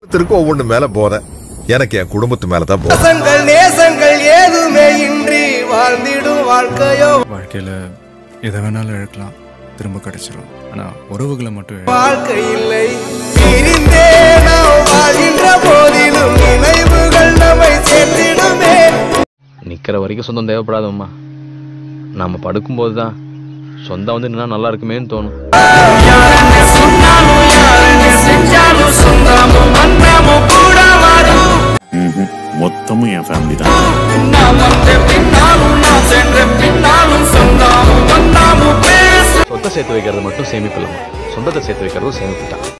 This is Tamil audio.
ஒவ்வொருத்தருக்கும் ஒவ்வொன்று மேல போறேன் எனக்கு என் குடும்பத்து மேல தான் போறேன் நேசங்கள் நேசங்கள் ஏதுமே இன்றி வாழ்ந்திடும் வாழ்க்கையோ வாழ்க்கையில் எதை வேணாலும் இழக்கலாம் திரும்ப கிடைச்சிரும் ஆனால் உறவுகளை மட்டும் இழ- வாழ்க்கை இல்லை பிரிந்தே நாம் வாழ்கின்ற போதிலும் நினைவுகள் நம்மை சேர்த்திடுமே நிற்கிற வரைக்கும் சொந்தம் தேவைப்படாதம்மா நாம் படுக்கும்போது தான் சொந்தம் வந்து நின்னா நல்லா இருக்குமேன்னு தோணும் மொத்தமும் என் ஃபேமிலி தான் சொத்தை சேர்த்து வைக்கிறது மட்டும் சேமிப்பு இல்லாமல் சொந்தத்தை சேர்த்து வைக்கிறதும் சேமிப்பு தான்